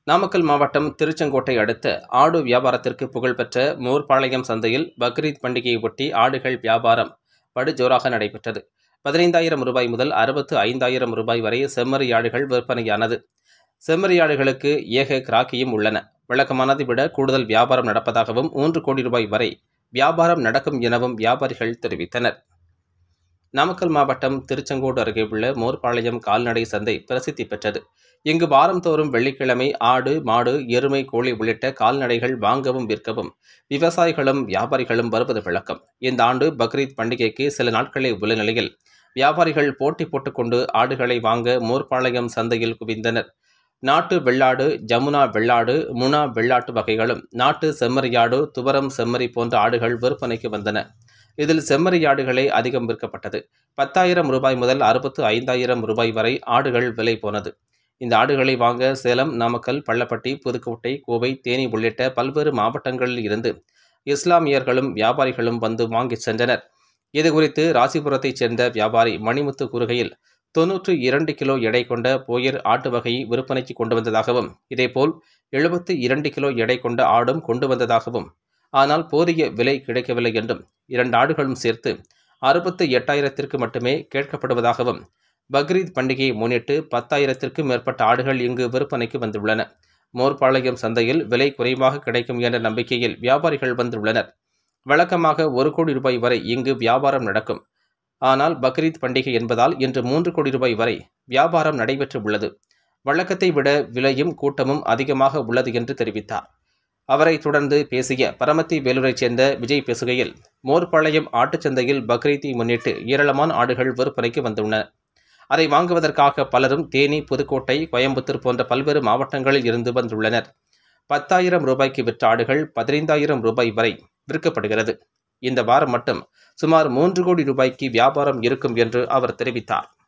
நாமக்கல் மாவட்டம் திருச்செங்கோட்டை அடுத்த ஆடு வியாபாரத்திற்கு புகழ்பெற்ற மூர்பாளையம் சந்தையில் பக்ரீத் பண்டிகையை ஒட்டி ஆடுகள் வியாபாரம் படுஜோராக நடைபெற்றது பதினைந்தாயிரம் ரூபாய் முதல் அறுபத்து ஐந்தாயிரம் ரூபாய் வரை செம்மறி ஆடுகள் விற்பனையானது செம்மறி ஆடுகளுக்கு ஏக கிராக்கியும் உள்ளன வழக்கமானதை விட கூடுதல் வியாபாரம் நடப்பதாகவும் மூன்று கோடி ரூபாய் வரை வியாபாரம் நடக்கும் எனவும் வியாபாரிகள் தெரிவித்தனர் நாமக்கல் மாவட்டம் திருச்செங்கோடு அருகே உள்ள மோர்பாளையம் கால்நடை சந்தை பிரசித்தி பெற்றது இங்கு வாரந்தோறும் வெள்ளிக்கிழமை ஆடு மாடு எருமை கோழி உள்ளிட்ட கால்நடைகள் வாங்கவும் விற்கவும் விவசாயிகளும் வியாபாரிகளும் வருவது வழக்கம் இந்த ஆண்டு பக்ரீத் பண்டிகைக்கு சில நாட்களே உள்ள நிலையில் வியாபாரிகள் போட்டி போட்டுக்கொண்டு ஆடுகளை வாங்க மோர்பாளையம் சந்தையில் குவிந்தனர் நாட்டு வெள்ளாடு ஜமுனா வெள்ளாடு முனா வெள்ளாட்டு வகைகளும் நாட்டு செம்மறியாடு துவரம் செம்மறி போன்ற ஆடுகள் விற்பனைக்கு வந்தன இதில் செம்மறியாடுகளே அதிகம் விற்கப்பட்டது பத்தாயிரம் ரூபாய் முதல் அறுபத்து ஐந்தாயிரம் ரூபாய் வரை ஆடுகள் விலை போனது இந்த ஆடுகளை வாங்க சேலம் நாமக்கல் பள்ளப்பட்டி புதுக்கோட்டை கோவை தேனி உள்ளிட்ட பல்வேறு மாவட்டங்களில் இருந்து இஸ்லாமியர்களும் வியாபாரிகளும் வந்து வாங்கிச் சென்றனர் இதுகுறித்து ராசிபுரத்தைச் சேர்ந்த வியாபாரி மணிமுத்து கூறுகையில் தொன்னூற்று இரண்டு கிலோ எடை கொண்ட போயர் ஆட்டு வகையை விற்பனைக்கு கொண்டு வந்ததாகவும் இதேபோல் எழுபத்து இரண்டு கிலோ எடை கொண்ட ஆடும் கொண்டு வந்ததாகவும் ஆனால் போதிய விலை கிடைக்கவில்லை என்றும் இரண்டு ஆடுகளும் சேர்த்து அறுபத்து எட்டாயிரத்திற்கு மட்டுமே கேட்கப்படுவதாகவும் பக்ரீத் பண்டிகையை முன்னிட்டு பத்தாயிரத்திற்கும் மேற்பட்ட ஆடுகள் இங்கு விற்பனைக்கு வந்துள்ளன மோர்பாளையம் சந்தையில் விலை குறைவாக கிடைக்கும் என்ற நம்பிக்கையில் வியாபாரிகள் வந்துள்ளனர் வழக்கமாக ஒரு கோடி ரூபாய் வரை இங்கு வியாபாரம் நடக்கும் ஆனால் பக்ரீத் பண்டிகை என்பதால் இன்று மூன்று கோடி ரூபாய் வரை வியாபாரம் நடைபெற்று உள்ளது வழக்கத்தை விட விலையும் கூட்டமும் அதிகமாக உள்ளது என்று தெரிவித்தார் அவரை தொடர்ந்து பேசிய பரமத்தி வேலூரைச் சேர்ந்த விஜய் பேசுகையில் மோர்பாளையம் ஆட்டுச்சந்தையில் பக்ரீத்தை முன்னிட்டு ஏராளமான ஆடுகள் விற்பனைக்கு வந்துள்ளன அதை வாங்குவதற்காக பலரும் தேனி புதுக்கோட்டை கோயம்புத்தூர் போன்ற பல்வேறு மாவட்டங்களில் இருந்து வந்துள்ளனர் பத்தாயிரம் ரூபாய்க்கு விற்ற ஆடுகள் பதினைந்தாயிரம் ரூபாய் வரை விற்கப்படுகிறது இந்த வாரம் மட்டும் சுமார் மூன்று கோடி ரூபாய்க்கு வியாபாரம் இருக்கும் என்று அவர் தெரிவித்தார்